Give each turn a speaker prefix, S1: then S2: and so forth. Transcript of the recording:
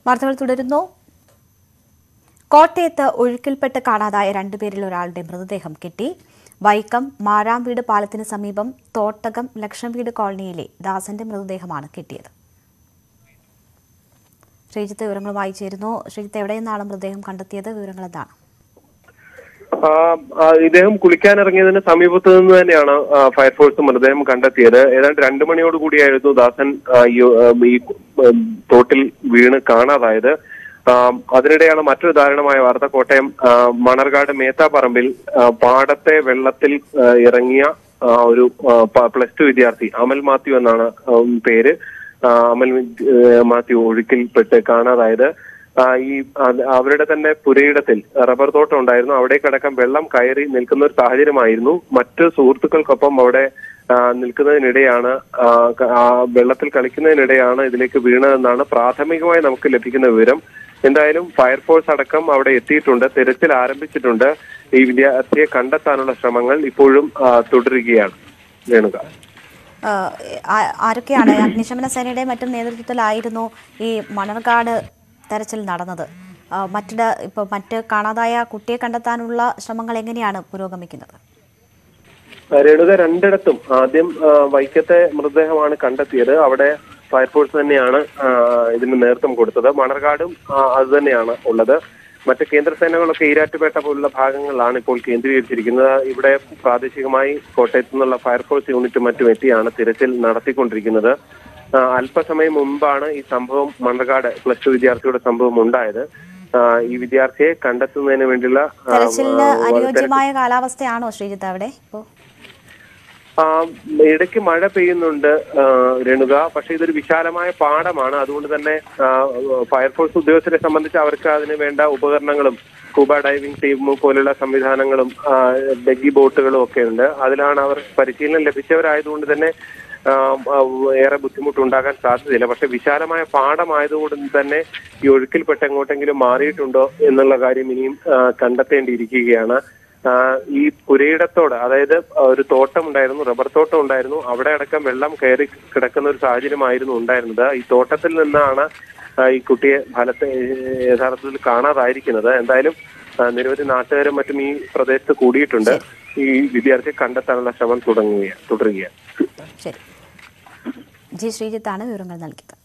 S1: വാർത്തകൾ തുടരുന്നു കോട്ടയത്ത് ഒഴുക്കിൽപ്പെട്ട് കാണാതായ രണ്ടുപേരിൽ ഒരാളുടെ മൃതദേഹം കിട്ടി വൈക്കം മാരാംവീട് പാലത്തിന് സമീപം തോട്ടകം ലക്ഷം വീട് കോളനിയിലെ ദാസന്റെ മൃതദേഹമാണ് കിട്ടിയത് ശ്രീജിത്ത് വിവരങ്ങളുമായി ചേരുന്നു ശ്രീജിത്ത് എവിടെ നിന്നാണ് മൃതദേഹം കണ്ടെത്തിയത് വിവരങ്ങൾ എന്താണ്
S2: ആ, ആ, ഇദ്ദേഹം കുളിക്കാനിറങ്ങിയതിന് സമീപത്ത് നിന്ന് തന്നെയാണ് ആ, ഫയർഫോഴ്സ് മൃതദേഹം കണ്ടെത്തിയത് ഏതാണ്ട് രണ്ടു മണിയോട് കൂടിയായിരുന്നു ദാസൻ ആ, ഈ, ആ, ഈ ഉം, തോട്ടിൽ വീണ് കാണാതായത് ആ, അതിനിടെയാണ് മറ്റൊരു ദാരുണമായ വാർത്ത കോട്ടയം ആ, മണർകാട് മേത്താപ്പറമ്പിൽ ആ, പാടത്തെ വെള്ളത്തിൽ ആ, ഇറങ്ങിയ ആ, ഒരു ആ, പ- പ്ലസ് ടു വിദ്യാർത്ഥി അമൽ മാത്യു എന്നാണ് ഉം, പേര് ആ, അമൽ വി- ഏ, മാത്യു ഒഴുക്കിൽപ്പെട്ട് കാണാതായത് ആ, ഈ അത് അവരുടെ തന്നെ പുരയിടത്തിൽ റബ്ബർ തോട്ടം ഉണ്ടായിരുന്നു അവിടേക്കടക്കം വെള്ളം കയറി നിൽക്കുന്ന ഒരു സാഹചര്യമായിരുന്നു മറ്റു സുഹൃത്തുക്കൾക്കൊപ്പം അവിടെ ആ, നിൽക്കുന്നതിനിടെയാണ് ആ, ക- ആ, വെള്ളത്തിൽ കളിക്കുന്നതിനിടെയാണ് ഇതിലേക്ക് വീണതെന്നാണ് പ്രാഥമികമായി നമുക്ക് ലഭിക്കുന്ന വിവരം എന്തായാലും ഫയർഫോഴ്സ് അടക്കം അവിടെ എത്തിയിട്ടുണ്ട് തെരച്ചിൽ ആരംഭിച്ചിട്ടുണ്ട് ഈ വിദ്യാർത്ഥിയെ കണ്ടെത്താനുള്ള ശ്രമങ്ങൾ ഇപ്പോഴും ആ, തുടരുകയാണ് രേണുക
S1: ആഹ് ആ- ആരൊക്കെയാണ് അഗ്നിശമന സേനയുടെ മറ്റും നേതൃത്വത്തിലായിരുന്നു ഈ മണർകാട് തെരച്ചിൽ നടന്നത് ആഹ് മറ്റിട ഇപ്പോൾ മറ്റ് കാണാതായ കുട്ടിയെ കണ്ടെത്താനുള്ള ശ്രമങ്ങൾ എങ്ങനെയാണ് പുരോഗമിക്കുന്നത്
S2: രേണുക രണ്ടിടത്തും ആദ്യം ആ, വൈക്കത്തെ മൃതദേഹമാണ് കണ്ടെത്തിയത് അവിടെ ഫയർഫോഴ്സ് തന്നെയാണ് ആ, ഇതിന് നേതൃത്വം കൊടുത്തത് മണർകാടും ആ, അത് തന്നെയാണ് ഉള്ളത് മറ്റ് കേന്ദ്ര സേനകളൊക്കെ ഈരാറ്റുപേട്ട പോലുള്ള ഭാഗങ്ങളിലാണ് ഇപ്പോൾ കേന്ദ്രീകരിച്ചിരിക്കുന്നത് ഇവിടെ പ്രാദേശികമായി കോട്ടയത്തു നിന്നുള്ള ഫയർഫോഴ്സ് യൂണിറ്റും മറ്റും എത്തിയാണ് തിരച്ചിൽ നടത്തിക്കൊണ്ടിരിക്കുന്നത് ആ, അല്പസമയം മുമ്പാണ് ഈ സംഭവം മണർകാട് പ്ലസ് ടു വിദ്യാർത്ഥിയുടെ സംഭവം ഉണ്ടായത് ആ, ഈ വിദ്യാർത്ഥിയെ കണ്ടെത്തുന്നതിന് വേണ്ടിയുള്ള ആ,
S1: തെരച്ചിലിന്
S2: ആ,
S1: അനുയോജ്യമായ കാലാവസ്ഥയാണോ ശ്രീജിത്ത് അവിടെ ഇപ്പോൾ
S2: ആ, ഇടയ്ക്ക് മഴ പെയ്യുന്നുണ്ട് ആ, രേണുക പക്ഷെ ഇതൊരു വിശാലമായ പാടമാണ് അതുകൊണ്ട് തന്നെ ആ, ഫയർഫോഴ്സ് ഉദ്യോഗസ്ഥരെ സംബന്ധിച്ച് അവർക്ക് അതിന് വേണ്ട ഉപകരണങ്ങളും സ്കൂബ ഡൈവിംഗ് ടീം പോലുള്ള സംവിധാനങ്ങളും ആ, ഡഗ്ഗി ബോട്ടുകളും ഒക്കെ ഉണ്ട് അതിലാണ് അവർ പരിശീലനം ലഭിച്ചവരായതുകൊണ്ട് തന്നെ ആ, ആ, ഏറെ ബുദ്ധിമുട്ടുണ്ടാകാൻ സാധ്യതയില്ല പക്ഷെ വിശാലമായ പാടമായതുകൊണ്ട് തന്നെ ഈ ഒഴുക്കിൽപ്പെട്ട് എങ്ങോട്ടെങ്കിലും മാറിയിട്ടുണ്ടോ എന്നുള്ള കാര്യം ഇനിയും ആ, കണ്ടെത്തേണ്ടിയിരിക്കുകയാണ് ആ, ഈ പുരയിടത്തോട് അതായത് ഒരു തോട്ടം ഉണ്ടായിരുന്നു റബ്ബർ തോട്ടം ഉണ്ടായിരുന്നു അവിടെ അടക്കം വെള്ളം കയറി കിടക്കുന്ന ഒരു സാഹചര്യമായിരുന്നു ഉണ്ടായിരുന്നത് ഈ തോട്ടത്തിൽ നിന്നാണ് ആ, ഈ കുട്ടിയെ ഫലത്തെ ഏഹ്, യഥാർത്ഥത്തിൽ കാണാതായിരിക്കുന്നത് എന്തായാലും ആ, നിരവധി നാട്ടുകാരും മറ്റും ഈ പ്രദേശത്ത് കൂടിയിട്ടുണ്ട് ഈ വിദ്യാർത്ഥിയെ കണ്ടെത്താനുള്ള ശ്രമം തുടങ്ങുകയാണ് തുടരുകയാണ്
S1: ശരി ജി ശ്രീജിത്താണ് വിവരങ്ങൾ നൽകിയത്